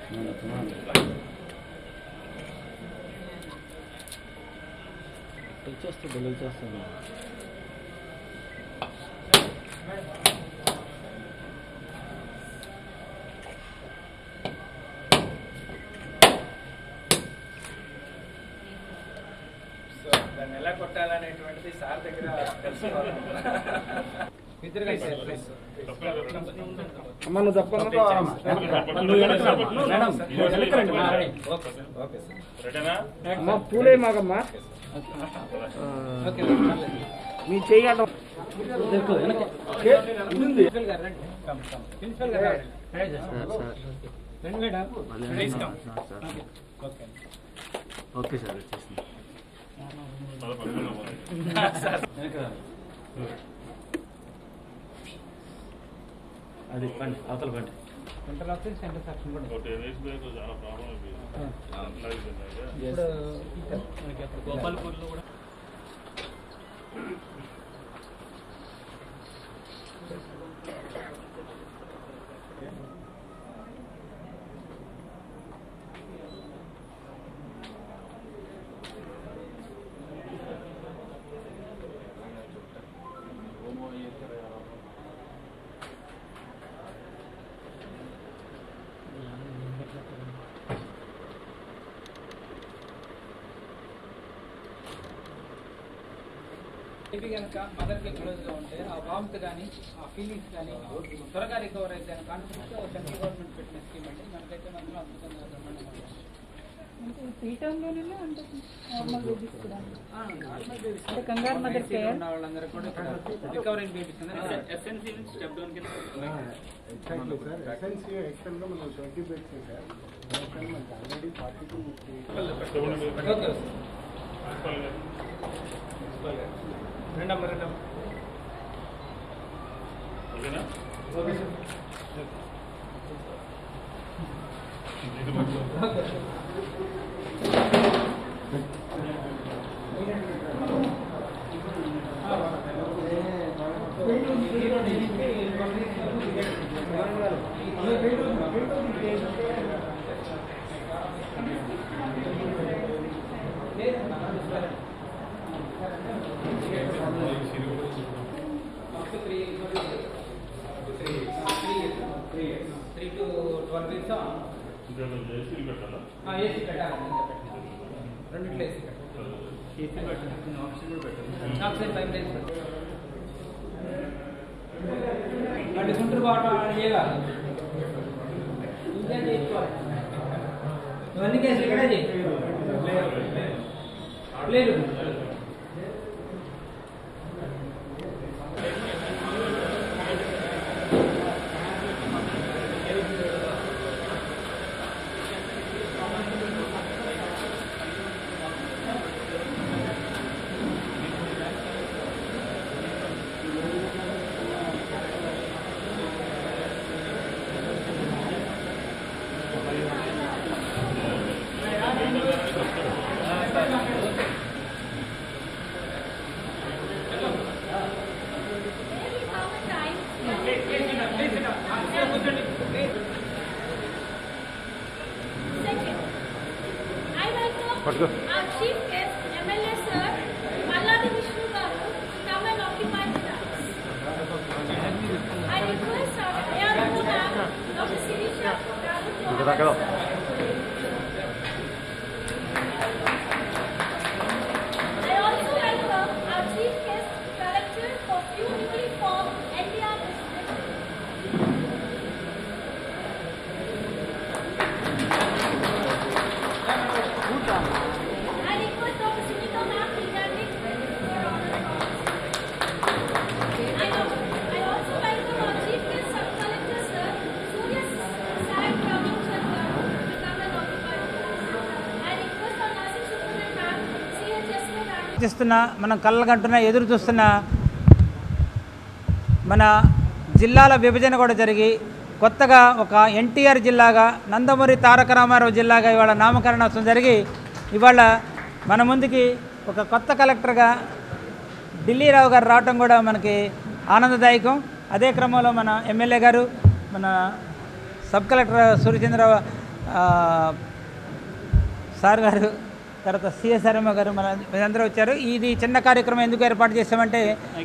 ఇచ్చేస్తుంది ఇచ్చేస్తుంది సో దాన్ని ఎలా కొట్టాలనేటువంటిది సార్ దగ్గర తెలుసుకోవాలి ఇద్దరు కలిసి ప్లీజ్ అమ్మ నువ్వు తప్పకుండా నువ్వు వెనక్కి రా. మేడం నువ్వు వెనక్కి రండి. ఓకే సార్ ఓకే సార్ అమ్మ పూలే మాకమ్మా ఓకే మీ చెయ్యాలి ప్రిన్సిపల్ గారు రండి కమ్ కమ్ ప్రిన్సిపల్ గారు రండి రండి madam please come okay okay sir వచ్చేసింది సార్ అది పండి అవతల పండి సెంటర్ ఆఫీస్ సెంటర్ సెక్షన్ కూడా ఇప్పుడు మనకి అప్పుడు గోపాల్పూర్లో కూడా బేబీ కనుక మదర్కి క్లోజ్గా ఉంటే ఆ వామ్త్ కానీ ఆ ఫీలింగ్స్ కానీ త్వరగా రికవర్ అయితే కాన్ఫిడెన్స్ సెంట్రల్ గవర్నమెంట్ పెట్టిన స్కీమ్ అండి మనకైతే మనలో అద్భుతంగా బ్రహ్మాండంగా ఉంది. అంటే ఈ టైంలోనే అంటే నార్మల్ బేబీస్ కూడా ఆ, నార్మల్ బేబీస్ అంటే కంగారు మదర్ ICU లో కేర్ ఉన్న వాళ్ళందరూ కూడా ఇక్కడ రికవరింగ్ బేబీస్ ఎస్ఎన్సీ నుంచి స్టెప్ డౌన్ కింద ఎగ్జాక్ట్లీ సార్ ఎస్ఎన్సీ ఎక్స్ఎల్లో మనం ట్వంటీ బెడ్స్ సార్ దానికన్నా మనకి ఆల్రెడీ ఫార్టీ టూ ఓకే రెండమ్మ రెండమ్మ okay sir three to twelve weeks AC పెట్టాలి రెండిట్లో ఏసీ పెట్టాలి ఏసీ పెట్టాలి ఆక్సిజన్ ఫైవ్ డేస్ అంటే గుంటూరు బాగా చేయాలి ఇంకా చేసుకోవాలి ఇవన్నీ కేసులు ఇక్కడే చేయి లేదు I welcome our chief guest, MLA sir, Malladi Vishnu Garu, to come and occupy the dais. I request our Honorable Ma'am, Dr. Sirisha Garu to have us. I also welcome our chief guest, Collector for Beautifully Formed NDR District. I request Dr. Sunita Ma'am to stand for honor I know. I also welcome our Chief Guest Sub-Collector Sir, Surya Sai Praveen Chandra, to come and occupy the place. I request our Nursing Superintendent Ma'am, CHS Ma'am, చూస్తున్న మనం కళ్ళకంటున్న ఎదురు చూస్తున్న మన జిల్లాల విభజన కూడా జరిగి కొత్తగా ఒక ఎన్టీఆర్ జిల్లాగా నందమూరి తారక రామారావు జిల్లాగా ఇవాళ నామకరణోత్సవం జరిగి ఇవాళ మన ముందుకి ఒక కొత్త కలెక్టర్గా ఢిల్లీరావు గారు రావటం కూడా మనకి ఆనందదాయకం అదే క్రమంలో మన ఎమ్మెల్యే గారు మన సబ్ కలెక్టర్ సూర్యచంద్ర ఆ, సార్ గారు తర్వాత సిఎస్ఆర్ఎం గారు మన మీరందరూ వచ్చారు ఇది చిన్న కార్యక్రమం ఎందుకు ఏర్పాటు చేసామంటే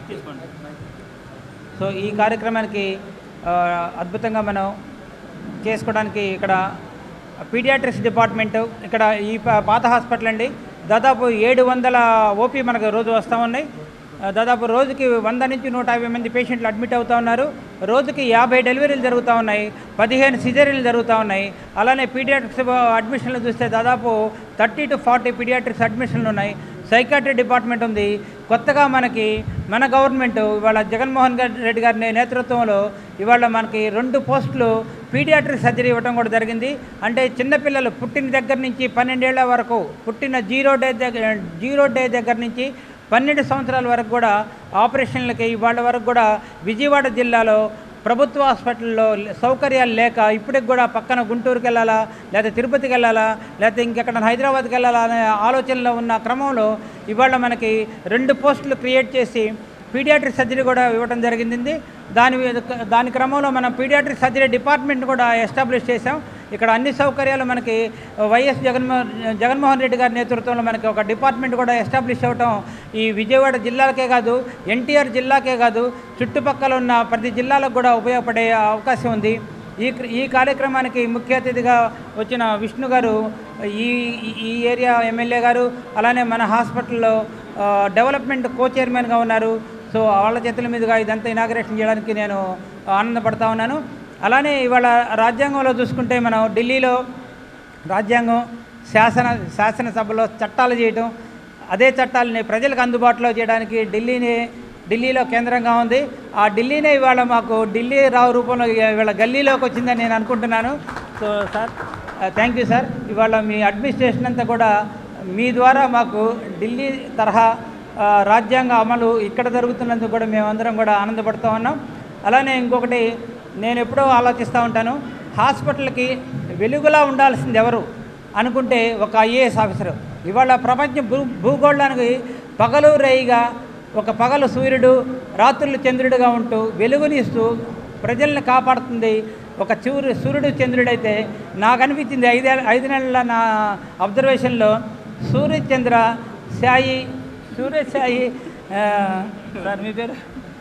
సో ఈ కార్యక్రమానికి ఆ, అద్భుతంగా మనం చేసుకోవడానికి ఇక్కడ పీడియాట్రిక్స్ డిపార్ట్మెంట్ ఇక్కడ ఈ ప- పాత హాస్పిటల్ అండి దాదాపు ఏడు వందల ఓపీ మనకు రోజు వస్తూ ఉన్నాయి ఆ, దాదాపు రోజుకి వంద నుంచి నూట యాభై మంది పేషెంట్లు అడ్మిట్ అవుతూ ఉన్నారు రోజుకి యాభై డెలివరీలు జరుగుతూ ఉన్నాయి పదిహేను సిజరీలు జరుగుతూ ఉన్నాయి అలానే పీడియాట్రిక్స్ అడ్మిషన్లు చూస్తే దాదాపు థర్టీ టు ఫార్టీ పీడియాట్రిక్స్ అడ్మిషన్లు ఉన్నాయి సైకాట్రీ డిపార్ట్మెంట్ ఉంది కొత్తగా మనకి మన గవర్నమెంట్ ఇవాళ జగన్మోహన్ గారి- రెడ్డి గారి నేతృత్వంలో ఇవాళ మనకి రెండు పోస్టులు పీడియాట్రిక్ సర్జరీ ఇవ్వడం కూడా జరిగింది అంటే చిన్నపిల్లలు పుట్టిన దగ్గర నుంచి పన్నెండేళ్ల వరకు పుట్టిన జీరో డే దగ్గర జీరో డే దగ్గర నుంచి పన్నెండు సంవత్సరాల వరకు కూడా ఆపరేషన్లకి ఇవాళ వరకు కూడా విజయవాడ జిల్లాలో ప్రభుత్వ హాస్పిటల్లో సౌకర్యాలు లేక ఇప్పటికి కూడా పక్కన గుంటూరుకి వెళ్ళాలా లేదా తిరుపతికి వెళ్ళాలా లేకపోతే ఇంకెక్కడ హైదరాబాద్కి వెళ్ళాలా అనే ఆలోచనలో ఉన్న క్రమంలో ఇవాళ మనకి రెండు పోస్టులు క్రియేట్ చేసి పీడియాట్రిక్ సర్జరీ కూడా ఇవ్వడం జరిగింది దాని దాని క్రమంలో మనం పీడియాట్రిక్ సర్జరీ డిపార్ట్మెంట్ కూడా ఎస్టాబ్లిష్ చేసాం ఇక్కడ అన్ని సౌకర్యాలు మనకి వైఎస్ జగన్మోహన్ జగన్మోహన్ రెడ్డి గారి నేతృత్వంలో మనకి ఒక డిపార్ట్మెంట్ కూడా ఎస్టాబ్లిష్ అవ్వటం ఈ విజయవాడ జిల్లాలకే కాదు ఎన్టీఆర్ జిల్లాకే కాదు చుట్టుపక్కల ఉన్న ప్రతి జిల్లాలకు కూడా ఉపయోగపడే అవకాశం ఉంది ఈ క్ర- ఈ కార్యక్రమానికి ముఖ్య అతిథిగా వచ్చిన విష్ణు గారు ఈ ఈ- ఈ ఏరియా ఎమ్మెల్యే గారు అలానే మన హాస్పిటల్లో ఆ, డెవలప్మెంట్ కో చైర్మన్గా ఉన్నారు సో వాళ్ళ చేతుల మీదుగా ఇదంతా ఇనాగరేషన్ చేయడానికి నేను ఆనందపడతా ఉన్నాను అలానే ఇవాళ రాజ్యాంగంలో చూసుకుంటే మనం ఢిల్లీలో రాజ్యాంగం శాసన శాసనసభలో చట్టాలు చేయటం అదే చట్టాలని ప్రజలకు అందుబాటులో చేయడానికి ఢిల్లీని ఢిల్లీలో కేంద్రంగా ఉంది ఆ ఢిల్లీనే ఇవాళ మాకు ఢిల్లీ రావు రూపంలో ఇవాళ గల్లీలోకి వచ్చిందని నేను అనుకుంటున్నాను so sir thank you sir ఇవాళ మీ అడ్మినిస్ట్రేషన్ అంతా కూడా మీ ద్వారా మాకు ఢిల్లీ తరహా ఆ, రాజ్యాంగ అమలు ఇక్కడ జరుగుతున్నందుకు కూడా మేమందరం కూడా ఆనందపడుతూ ఉన్నాం అలానే ఇంకొకటి నేను ఎప్పుడో ఆలోచిస్తూ ఉంటాను హాస్పిటల్కి వెలుగులా ఉండాల్సింది ఎవరు అనుకుంటే ఒక ఐఏఎస్ ఆఫీసరు ఇవాళ ప్రపంచ భూ భూగోళానికి పగలు రేయిగా ఒక పగలు సూర్యుడు రాత్రులు చంద్రుడిగా ఉంటూ వెలుగునిస్తూ ప్రజల్ని కాపాడుతుంది ఒక సూర్యు సూర్యుడు చంద్రుడైతే నాకు అనిపించింది ఐదే ఐదు నెలల నా అబ్జర్వేషన్లో సూర్యచంద్ర సాయి సూర్య సాయి ఆ, సార్ మీ పేరు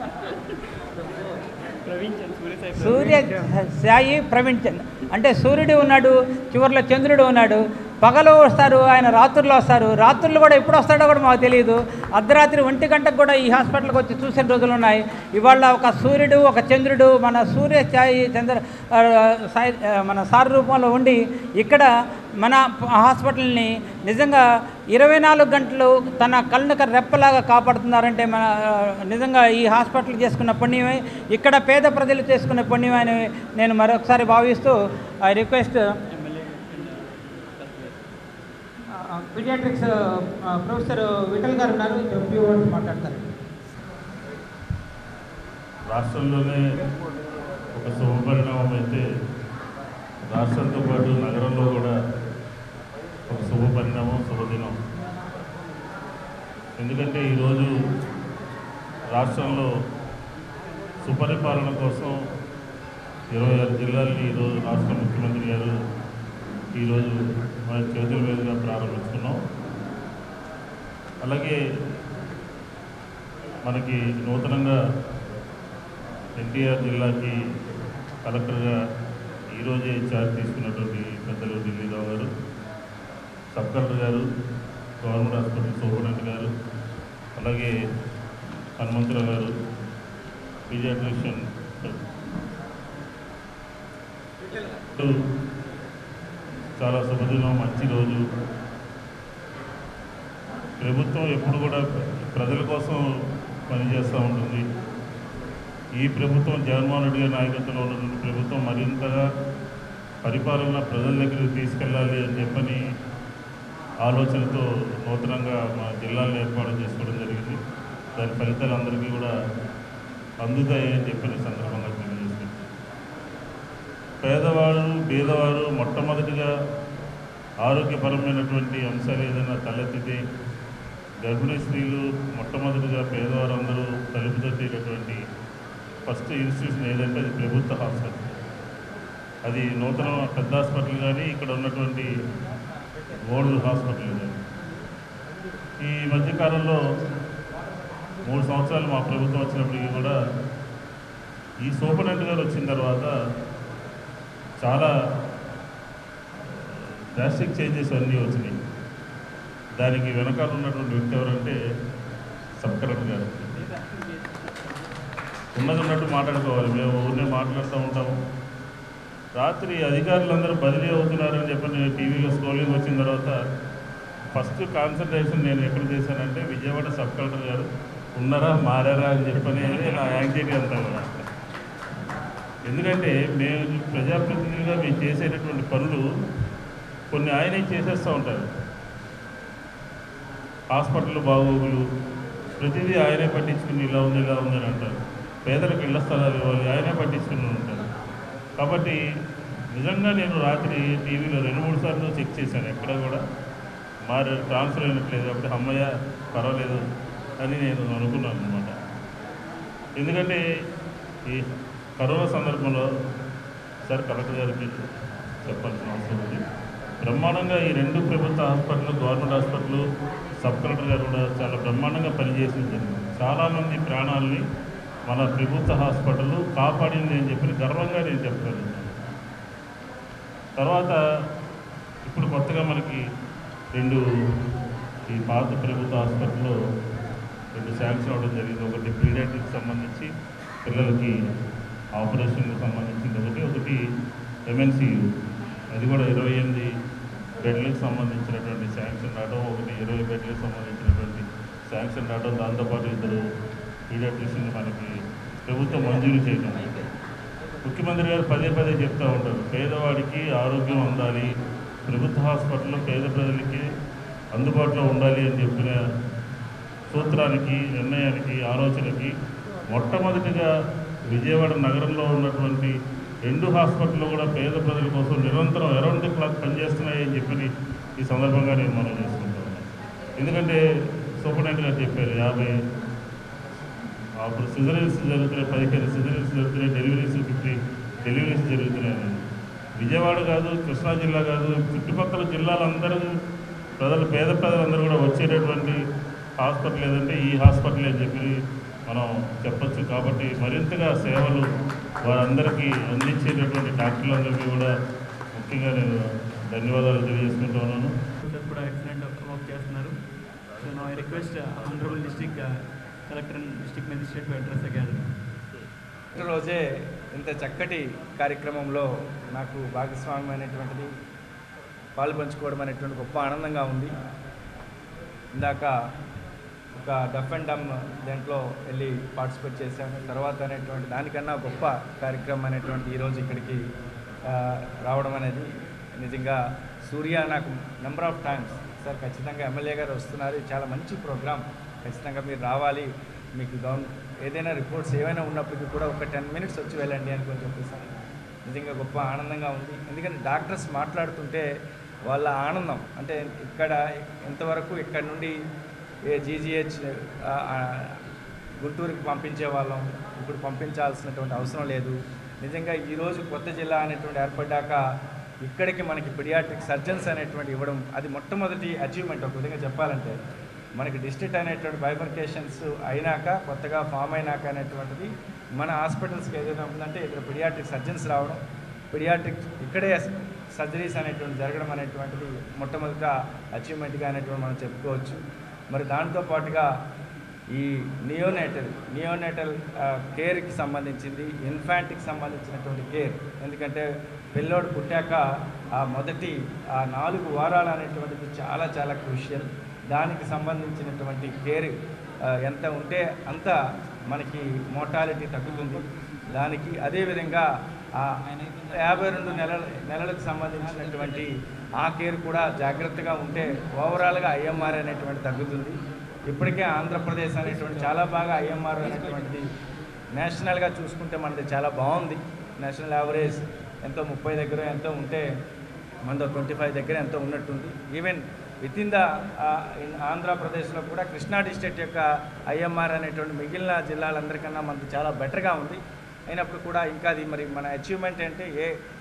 సూర్య సాయి ప్రవీణ్ చంద్ అంటే సూర్యుడు ఉన్నాడు చివరిలో చంద్రుడు ఉన్నాడు పగలు వస్తారు ఆయన రాత్రుల్లో వస్తారు రాత్రులు కూడా ఎప్పుడు వస్తాడో కూడా మాకు తెలియదు అర్ధరాత్రి ఒంటి గంటకు కూడా ఈ హాస్పిటల్కి వచ్చి చూసిన రోజులు ఉన్నాయి ఇవాళ ఒక సూర్యుడు ఒక చంద్రుడు మన సూర్య సాయి చంద్ర ఆ, సాయి ఆ, మన సార్ రూపంలో ఉండి ఇక్కడ మన హాస్పిటల్ని నిజంగా ఇరవై నాలుగు గంటలు తన కళ్ళకు రెప్పలాగా కాపాడుతున్నారంటే మన ఆ, నిజంగా ఈ హాస్పిటల్ చేసుకున్న పుణ్యమే ఇక్కడ పేద ప్రజలు చేసుకున్న పుణ్యమే అని నేను మరొకసారి భావిస్తూ I request paediatrics professor Vithal గారు ఉన్నారు ఫ్యూ వర్డ్స్ మాట్లాడతారు రాష్ట్రంలోనే ఒక శుభపరిణామం అయితే రాష్ట్రంతో పాటు నగరంలో కూడా ఒక శుభపరిణామం శుభదినం ఎందుకంటే ఈరోజు రాష్ట్రంలో సుపరిపాలన కోసం ఇరవై ఆరు జిల్లాల్ని ఈరోజు రాష్ట్ర ముఖ్యమంత్రి గారు ఈరోజు మన చేతుల మీదుగా ప్రారంభించుకున్నాం అలాగే మనకి నూతనంగా ఎన్టీఆర్ జిల్లాకి కలెక్టర్గా ఈరోజే చార్జ్ తీసుకున్నటువంటి పెద్దలు ఢిల్లీరావు గారు సబ్ కలెక్టర్ గారు గవర్నమెంట్ హాస్పిటల్ సూపరింటెండెంట్ గారు అలాగే హనుమంతరావు గారు పీడియాట్రిషియన్ చాలా శుభదినం మంచి రోజు ప్రభుత్వం ఎప్పుడు కూడా ప్రజల కోసం పనిచేస్తూ ఉంటుంది ఈ ప్రభుత్వం జగన్మోహన్ రెడ్డి గారి నాయకత్వంలో ఉన్నటువంటి ప్రభుత్వం మరింతగా పరిపాలన ప్రజల దగ్గరికి తీసుకెళ్ళాలి అని చెప్పని ఆలోచనతో నూతనంగా మా జిల్లాలను ఏర్పాటు చేసుకోవడం జరిగింది దాని ఫలితాలు అందరికీ కూడా అందుతాయి అని చెప్పిన సందర్భంగా తెలియజేస్తుంది పేదవారు బీదవారు మొట్టమొదటిగా ఆరోగ్యపరమైనటువంటి అంశాలు ఏదైనా తలెత్తితే గర్భిణీ స్త్రీలు మొట్టమొదటిగా పేదవారు అందరూ తలుపు తట్టేటటువంటి ఫస్ట్ ఇన్స్టిట్యూషన్ ఏదంటే అది ప్రభుత్వ హాస్పిటల్ అది నూతన పెద్ద హాస్పిటల్ కానీ ఇక్కడ ఉన్నటువంటి ఓల్డ్ హాస్పిటల్ కానీ ఈ మధ్యకాలంలో మూడు సంవత్సరాలు మా ప్రభుత్వం వచ్చినప్పటికీ కూడా ఈ సూపరింటెండెంట్ గారు వచ్చిన తర్వాత చాలా డ్రాస్టిక్ చేంజెస్ అన్నీ వచ్చినాయి దానికి వెనకాల ఉన్నటువంటి వ్యక్తి ఎవరంటే సబ్ కలెక్టర్ గారు ఉన్నది ఉన్నట్టు మాట్లాడుకోవాలి మేము ఊరినే మాట్లాడుతూ ఉంటాము రాత్రి అధికారులందరూ బదిలీ అవుతున్నారని చెప్పి నేను టీవీలో స్క్రోలింగ్ వచ్చిన తర్వాత ఫస్ట్ కాన్సన్ట్రేషన్ నేను ఎక్కడ చేశానంటే విజయవాడ సబ్ కలెక్టర్ గారు ఉన్నారా మారారా అని చెప్పనేది నా యాంగ్జైటీ అంతా కూడా ఎందుకంటే మేము ప్రజాప్రతినిధులుగా మేము చేసేటటువంటి పనులు కొన్ని ఆయనే చేసేస్తూ ఉంటారు హాస్పిటల్ బాగోగులు ప్రతిదీ ఆయనే పట్టించుకుని ఇలా ఉంది ఇలా ఉంది అని అంటారు పేదలకు ఇళ్ల స్థలాలు ఇవ్వాలి ఆయనే పట్టించుకుని ఉంటారు కాబట్టి నిజంగా నేను రాత్రి టీవీలో రెండు మూడు సార్లు చెక్ చేశాను ఎక్కడ కూడా మరి ట్రాన్స్ఫర్ అయినట్లేదు కాబట్టి అమ్మయ్య పర్వాలేదు అని నేను అనుకున్నాను అనమాట ఎందుకంటే ఈ కరోనా సందర్భంలో సార్ కలెక్టర్ గారికి చెప్పాల్సిన అవసరం ఉంది బ్రహ్మాండంగా ఈ రెండు ప్రభుత్వ hospital government hospital sub collector గారు కూడా చాలా బ్రహ్మాండంగా పనిచేసింది జరిగింది చాలామంది ప్రాణాలని మన ప్రభుత్వ హాస్పిటల్ కాపాడింది అని చెప్పి గర్వంగా నేను చెప్పగలుగుతాను తర్వాత ఇప్పుడు కొత్తగా మనకి రెండు ఈ పాత ప్రభుత్వ హాస్పిటల్లో రెండు శాంక్షన్ అవ్వడం జరిగింది ఒకటి పీడియాట్రిక్ సంబంధించి పిల్లలకి ఆపరేషన్కి సంబంధించింది ఒకటి ఒకటి ఎంఎన్సియు అది కూడా ఇరవై ఎనిమిది బెడ్లకు సంబంధించినటువంటి శాంక్షన్ రావడం ఒకటి ఇరవై బెడ్లకు సంబంధించినటువంటి శాంక్షన్ రావడం దాంతోపాటు ఇద్దరు పీడియాట్రిషియన్ మనకి ప్రభుత్వం మంజూరు చేయడం ముఖ్యమంత్రి గారు పదే పదే చెప్తూ ఉంటారు పేదవాడికి ఆరోగ్యం అందాలి ప్రభుత్వ హాస్పిటల్లో పేద ప్రజలకి అందుబాటులో ఉండాలి అని చెప్పిన సూత్రానికి నిర్ణయానికి ఆలోచనకి మొట్టమొదటిగా విజయవాడ నగరంలో ఉన్నటువంటి రెండు హాస్పిటల్లో కూడా పేద ప్రజల కోసం నిరంతరం అరౌండ్ ది క్లాక్ పనిచేస్తున్నాయని చెప్పి ఈ సందర్భంగా నేను మనం చేసుకుంటాను ఎందుకంటే సూపరింటెండెంట్ గారు చెప్పారు యాభై అప్పుడు సిజరీస్ జరుగుతున్నాయి పదిహేను సిజరీస్ జరుగుతున్నాయి డెలివరీస్ ఫిఫ్టీ డెలివరీస్ జరుగుతున్నాయి అని. విజయవాడ కాదు కృష్ణా జిల్లా కాదు చుట్టుపక్కల జిల్లాలందరూ ప్రజలు పేద ప్రజలందరూ కూడా వచ్చేటటువంటి హాస్పిటల్ ఏదంటే ఈ హాస్పిటల్ అని చెప్పి మనం చెప్పొచ్చు కాబట్టి మరింతగా సేవలు వారందరికీ అందించేటటువంటి డాక్టర్లందరికీ కూడా ముఖ్యంగా నేను ధన్యవాదాలు తెలియజేసుకుంటూ ఉన్నాను సార్ కూడా ఎక్సలెంట్ వర్క్ చేస్తున్నారు సో నా request honourable district collector and district magistrate to address the gathering రోజే ఇంత చక్కటి కార్యక్రమంలో నాకు భాగస్వామ్యం అనేటువంటిది పాలు పంచుకోవడం అనేటువంటి గొప్ప ఆనందంగా ఉంది ఇందాక ఒక డఫ్ అండ్ డమ్ దాంట్లో వెళ్ళి పార్టిసిపేట్ చేశాను తర్వాత అనేటువంటి దానికన్నా గొప్ప కార్యక్రమం అనేటువంటి ఈరోజు ఇక్కడికి ఆ, రావడం అనేది నిజంగా సూర్య నాకు నెంబర్ ఆఫ్ టైమ్స్ సార్ ఖచ్చితంగా ఎమ్మెల్యే గారు వస్తున్నారు ఇది చాలా మంచి ప్రోగ్రామ్ ఖచ్చితంగా మీరు రావాలి మీకు గవర్న ఏదైనా రిపోర్ట్స్ ఏమైనా ఉన్నప్పటికీ కూడా ఒక టెన్ మినిట్స్ వచ్చి వెళ్ళండి అని కొంచెం చెప్పేసాను నిజంగా గొప్ప ఆనందంగా ఉంది ఎందుకంటే డాక్టర్స్ మాట్లాడుతుంటే వాళ్ళ ఆనందం అంటే ఇక్కడ ఇంతవరకు ఇక్కడ నుండి ఏ జీజీహెచ్ గుంటూరుకి పంపించే వాళ్ళం ఇప్పుడు పంపించాల్సినటువంటి అవసరం లేదు నిజంగా ఈరోజు కొత్త జిల్లా అనేటువంటి ఏర్పడ్డాక ఇక్కడికి మనకి పిడియాట్రిక్ సర్జన్స్ అనేటువంటి ఇవ్వడం అది మొట్టమొదటి అచీవ్మెంట్ ఒక విధంగా చెప్పాలంటే మనకి డిస్ట్రిక్ట్ అనేటువంటి బైఫర్కేషన్స్ అయినాక కొత్తగా ఫామ్ అయినాక అనేటువంటిది మన హాస్పిటల్స్కి ఏదైనా ఉందంటే ఇక్కడ పిడియాట్రిక్ సర్జన్స్ రావడం పిడియాట్రిక్ ఇక్కడే సర్జరీస్ అనేటువంటి జరగడం అనేటువంటిది మొట్టమొదట అచీవ్మెంట్గా అనేటువంటి మనం చెప్పుకోవచ్చు మరి దాంతో పాటుగా ఈ నియోనేటల్ నియోనేటల్ కేర్కి సంబంధించింది ఇన్ఫాంట్కి సంబంధించినటువంటి కేర్ ఎందుకంటే పిల్లోడు పుట్టాక ఆ మొదటి ఆ నాలుగు వారాలు అనేటువంటిది చాలా చాలా క్రూషియల్ దానికి సంబంధించినటువంటి కేర్ ఆ, ఎంత ఉంటే అంత మనకి మోటాలిటీ తగ్గుతుంది దానికి అదేవిధంగా ఆ యాభై రెండు నెలల నెలలకు సంబంధించినటువంటి ఆ కేర్ కూడా జాగ్రత్తగా ఉంటే ఓవరాల్గా ఐఎంఆర్ అనేటువంటి తగ్గుతుంది ఇప్పటికే ఆంధ్రప్రదేశ్ అనేటువంటి చాలా బాగా ఐఎంఆర్ అనేటువంటిది నేషనల్గా చూసుకుంటే మనది చాలా బాగుంది నేషనల్ యావరేజ్ ఎంతో ముప్పై దగ్గర ఎంతో ఉంటే మనతో ట్వంటీ ఫైవ్ దగ్గర ఎంతో ఉన్నట్టుంది even with in the in ఆంధ్రప్రదేశ్లో కూడా కృష్ణా డిస్ట్రిక్ట్ యొక్క ఐఎంఆర్ అనేటువంటి మిగిలిన జిల్లాలందరికన్నా మనది చాలా బెటర్గా ఉంది అయినప్పుడు కూడా ఇంకా అది మరి మన అచీవ్మెంట్ అంటే ఏ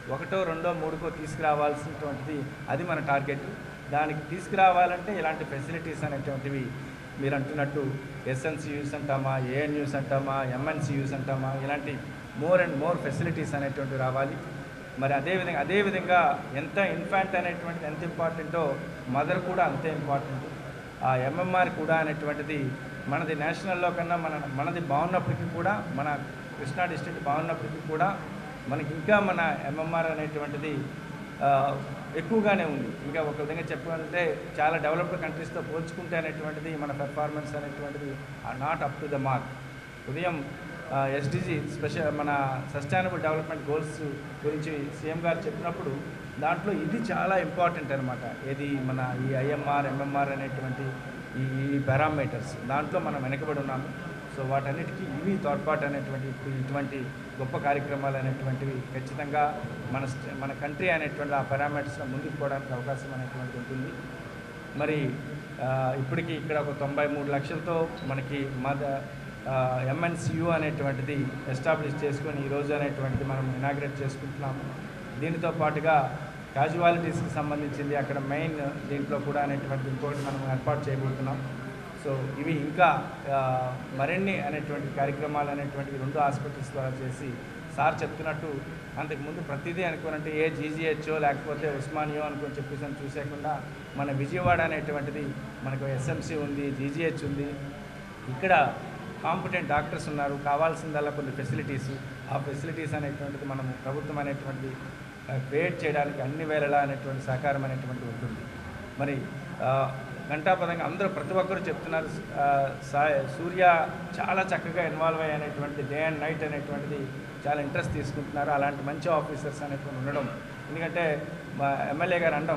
ఒకటో రెండో మూడుకో తీసుకురావాల్సినటువంటిది అది మన టార్గెట్ దానికి తీసుకురావాలంటే ఇలాంటి ఫెసిలిటీస్ అనేటువంటివి మీరు అంటున్నట్టు ఎస్ఎన్సియూస్ అంటామా ఏఎన్యూస్ అంటామా ఎంఎన్సియూస్ అంటామా ఇలాంటి మోర్ అండ్ మోర్ ఫెసిలిటీస్ అనేటువంటివి రావాలి మరి అదేవిధంగా అదేవిధంగా ఎంత ఇన్ఫాంట్ అనేటువంటిది ఎంత ఇంపార్టెంటో మదర్ కూడా అంతే ఇంపార్టెంట్ ఆ ఎంఎంఆర్ కూడా అనేటువంటిది మనది నేషనల్లో కన్నా మన మనది బాగున్నప్పటికీ కూడా మన కృష్ణా డిస్ట్రిక్ట్ బాగున్నప్పటికీ కూడా మనకి ఇంకా మన ఎంఎంఆర్ అనేటువంటిది ఆ, ఎక్కువగానే ఉంది ఇంకా ఒక విధంగా చెప్పాలంటే చాలా డెవలప్డ్ కంట్రీస్తో పోల్చుకుంటే అనేటువంటిది మన పెర్ఫార్మెన్స్ అనేటువంటిది not up to the mark ఉదయం ఎస్డిజి స్పెషల్ మన సస్టైనబుల్ డెవలప్మెంట్ గోల్స్ గురించి సీఎం గారు చెప్పినప్పుడు దాంట్లో ఇది చాలా ఇంపార్టెంట్ అనమాట ఏది మన ఈ ఐఎంఆర్ ఎంఎంఆర్ అనేటువంటి ఈ ఈ పారామీటర్స్ దాంట్లో మనం వెనకబడి ఉన్నాము సో వాటన్నిటికీ ఇవి తోడ్పాటు అనేటువంటి ఇప్పుడు ఇటువంటి గొప్ప కార్యక్రమాలు అనేటువంటివి ఖచ్చితంగా మన స్ట- మన కంట్రీ అనేటువంటి ఆ పారామీటర్స్లో ముందుకు పోవడానికి అవకాశం అనేటువంటిది ఉంటుంది మరి ఆ, ఇప్పటికీ ఇక్కడ ఒక తొంభై మూడు లక్షలతో మనకి మద ఎంఎన్సియు అనేటువంటిది ఎస్టాబ్లిష్ చేసుకొని ఈరోజు అనేటువంటిది మనం ఇనాగ్రేట్ చేసుకుంటున్నాము దీనితో పాటుగా క్యాజువాలిటీస్కి సంబంధించింది అక్కడ మెయిన్ దీంట్లో కూడా అనేటువంటిది ఇంకొకటి మనం ఏర్పాటు చేయబోతున్నాం సో ఇవి ఇంకా ఆ, మరిన్ని అనేటువంటి కార్యక్రమాలు అనేటువంటివి రెండు హాస్పిటల్స్ ద్వారా చేసి సార్ చెప్తున్నట్టు అంతకుముందు ప్రతిదీ అనుకోనంటే ఏ జీజీహెచ్ఓ లేకపోతే ఉస్మానియో అనుకొని చెప్పేసి అని చూసేయకుండా మన విజయవాడ అనేటువంటిది మనకు ఎస్ఎంసి ఉంది జీజీహెచ్ ఉంది ఇక్కడ కాంపిటెంట్ డాక్టర్స్ ఉన్నారు కావాల్సిందల్లా కొన్ని ఫెసిలిటీస్ ఆ ఫెసిలిటీస్ అనేటువంటిది మనం ప్రభుత్వం అనేటువంటిది క్రియేట్ చేయడానికి అన్ని వేళలా అనేటువంటి సహకారం అనేటువంటిది ఉంటుంది మరి ఆ, ఘంటాపదంగా అందరూ ప్రతి ఒక్కరు చెప్తున్నారు ఆ, సాయ సూర్య చాలా చక్కగా ఇన్వాల్వ్ అయ్యి అనేటువంటి డే అండ్ నైట్ అనేటువంటిది చాలా ఇంట్రెస్ట్ తీసుకుంటున్నారు అలాంటి మంచి ఆఫీసర్స్ అనేటువంటి ఉండడం ఎందుకంటే మా ఎమ్మెల్యే గారు అనడం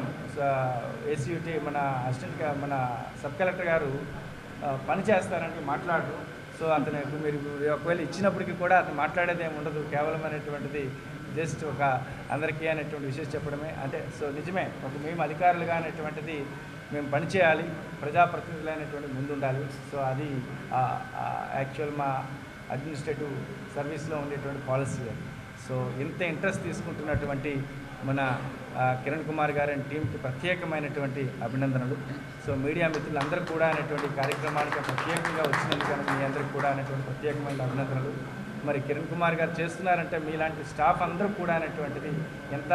ఏసీయూటీ మన అసిస్టెంట్ గా- మన సబ్ కలెక్టర్ గారు ఆ, పని చేస్తారని మాట్లాడరు సో అతను ఇప్పుడు మీరు ఒకవేళ ఇచ్చినప్పటికీ కూడా అతను మాట్లాడేది ఏమి ఉండదు కేవలం అనేటువంటిది జస్ట్ ఒక అందరికీ అనేటువంటి విషయం చెప్పడమే అంటే సో నిజమే ఒక మేము అధికారులుగా అనేటువంటిది మేము పనిచేయాలి ప్రజాప్రతినిధులు అనేటువంటి ముందుండాలి సో అది యాక్చువల్ మా అడ్మినిస్ట్రేటివ్ సర్వీస్లో ఉండేటువంటి పాలసీ అది సో ఇంత ఇంట్రెస్ట్ తీసుకుంటున్నటువంటి మన ఆ, కిరణ్ కుమార్ గారి టీంకి ప్రత్యేకమైనటువంటి అభినందనలు సో మీడియా మిత్రులందరూ కూడా అనేటువంటి కార్యక్రమానికి ప్రత్యేకంగా వచ్చినందుకు మీ అందరికీ కూడా అనేటువంటి ప్రత్యేకమైన అభినందనలు మరి కిరణ్ కుమార్ గారు చేస్తున్నారంటే మీలాంటి స్టాఫ్ అందరూ కూడా అనేటువంటిది ఎంత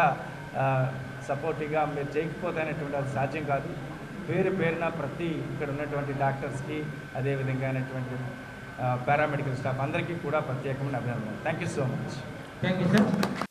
సపోర్టివ్గా మీరు చేయకపోతే అనేటువంటి అది సాధ్యం కాదు పేరు పేరున ప్రతి ఇక్కడ ఉన్నటువంటి డాక్టర్స్కి అదేవిధంగా అనేటువంటి పారామెడికల్ స్టాఫ్ అందరికీ కూడా ప్రత్యేకమైన అభినందనలు thank you so much thank you sir